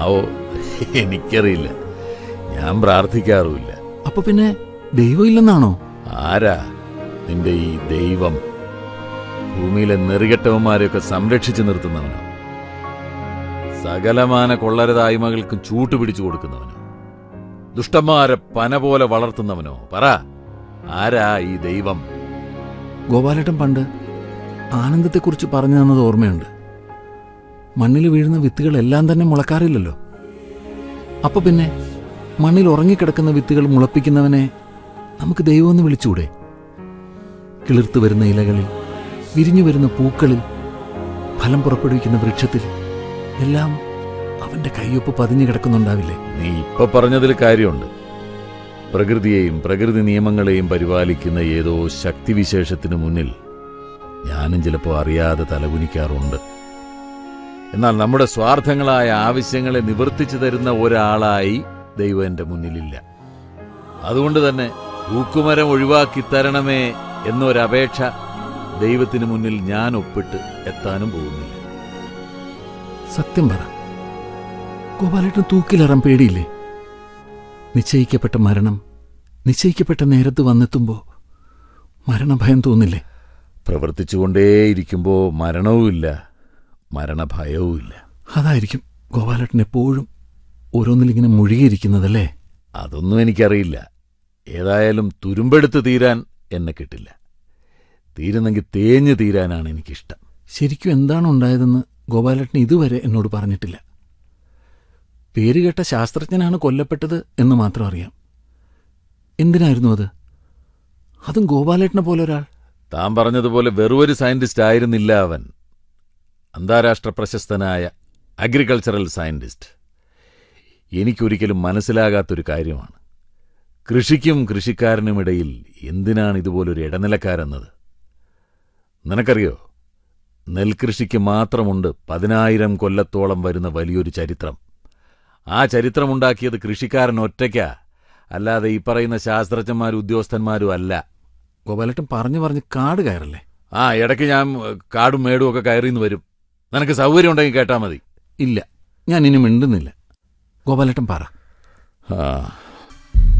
ആവോ എനിക്കറിയില്ല ഞാൻ പ്രാർത്ഥിക്കാറുമില്ല അപ്പൊ പിന്നെ ദൈവം ഇല്ലെന്നാണോ ആരാ നിന്റെ ഈ ദൈവം ഭൂമിയിലെ നെറികെട്ടവന്മാരെയൊക്കെ സംരക്ഷിച്ചു നിർത്തുന്നവനോ സകലമാന കൊള്ളരുതായ്മകൾക്കും ചൂട്ടുപിടിച്ചു കൊടുക്കുന്നവനോ ദുഷ്ടന്മാരെ പന പോലെ വളർത്തുന്നവനോ പറ ആരാ ഈ ദൈവം ഗോപാലേട്ടൻ പണ്ട് ആനന്ദത്തെക്കുറിച്ച് പറഞ്ഞു തന്നത് ഓർമ്മയുണ്ട് മണ്ണിൽ വീഴുന്ന വിത്തുകളെല്ലാം തന്നെ മുളക്കാറില്ലല്ലോ അപ്പൊ പിന്നെ മണ്ണിൽ ഉറങ്ങിക്കിടക്കുന്ന വിത്തുകൾ മുളപ്പിക്കുന്നവനെ നമുക്ക് ദൈവമെന്ന് വിളിച്ചൂടെ കിളിർത്തു വരുന്ന ഇലകളിൽ വിരിഞ്ഞു വരുന്ന പൂക്കളിൽ ഫലം പുറപ്പെടുവിക്കുന്ന വൃക്ഷത്തിൽ എല്ലാം അവന്റെ കയ്യൊപ്പ് പതിഞ്ഞു കിടക്കുന്നുണ്ടാവില്ലേ നീ ഇപ്പൊ പറഞ്ഞതിൽ കാര്യമുണ്ട് പ്രകൃതിയെയും പ്രകൃതി നിയമങ്ങളെയും പരിപാലിക്കുന്ന ഏതോ ശക്തിവിശേഷത്തിനു മുന്നിൽ ഞാനും ചിലപ്പോൾ അറിയാതെ തലകുനിക്കാറുണ്ട് എന്നാൽ നമ്മുടെ സ്വാർത്ഥങ്ങളായ ആവശ്യങ്ങളെ നിവർത്തിച്ചു തരുന്ന ഒരാളായി ദൈവം എന്റെ മുന്നിലില്ല അതുകൊണ്ട് തന്നെ ഊക്കുമരം ഒഴിവാക്കി തരണമേ എന്നൊരപേക്ഷ ദൈവത്തിന് മുന്നിൽ ഞാൻ ഒപ്പിട്ട് എത്താനും പോകുന്നില്ല സത്യം പറ ഗോപാലേട്ടൻ തൂക്കിലേറാൻ പേടിയില്ലേ നിശ്ചയിക്കപ്പെട്ട മരണം നിശ്ചയിക്കപ്പെട്ട നേരത്ത് വന്നെത്തുമ്പോ മരണഭയം തോന്നില്ലേ പ്രവർത്തിച്ചുകൊണ്ടേയിരിക്കുമ്പോൾ മരണവുമില്ല മരണഭയവുമില്ല അതായിരിക്കും ഗോപാലേട്ടൻ എപ്പോഴും ഓരോന്നിലിങ്ങനെ മുഴുകിയിരിക്കുന്നതല്ലേ അതൊന്നും എനിക്കറിയില്ല ഏതായാലും തുരുമ്പെടുത്ത് തീരാൻ എന്നെ കിട്ടില്ല തീരുന്നെങ്കിൽ തേഞ്ഞു തീരാനാണ് എനിക്കിഷ്ടം ശരിക്കും എന്താണ് ഉണ്ടായതെന്ന് ഗോപാലേട്ടൻ ഇതുവരെ എന്നോട് പറഞ്ഞിട്ടില്ല പേരുകേട്ട ശാസ്ത്രജ്ഞനാണ് കൊല്ലപ്പെട്ടത് എന്ന് മാത്രം അറിയാം എന്തിനായിരുന്നു അത് അതും ഗോപാലേട്ടനെ പോലെ ഒരാൾ താൻ പറഞ്ഞതുപോലെ വെറുമൊരു സയന്റിസ്റ്റ് ആയിരുന്നില്ല അവൻ അന്താരാഷ്ട്ര പ്രശസ്തനായ അഗ്രികൾച്ചറൽ സയന്റിസ്റ്റ് എനിക്കൊരിക്കലും മനസ്സിലാകാത്തൊരു കാര്യമാണ് കൃഷിക്കും കൃഷിക്കാരനുമിടയിൽ എന്തിനാണ് ഇതുപോലൊരു ഇടനിലക്കാരെന്നത് നിനക്കറിയോ നെൽകൃഷിക്ക് മാത്രമുണ്ട് പതിനായിരം കൊല്ലത്തോളം വരുന്ന വലിയൊരു ചരിത്രം ആ ചരിത്രമുണ്ടാക്കിയത് കൃഷിക്കാരൻ ഒറ്റയ്ക്കാ അല്ലാതെ ഈ പറയുന്ന ശാസ്ത്രജ്ഞന്മാരും ഉദ്യോഗസ്ഥന്മാരും അല്ല ഗോപാലേട്ടൻ പറഞ്ഞു പറഞ്ഞ് കാട് കയറല്ലേ ആ ഇടയ്ക്ക് ഞാൻ ഏഹ്, കാടും മേടും ഒക്കെ കയറിന്ന് വരും നിനക്ക് സൗകര്യം ഉണ്ടെങ്കിൽ കേട്ടാ മതി ഇല്ല ഞാൻ ഇനി മിണ്ടുന്നില്ല ഗോപാലേട്ടൻ പറ ആ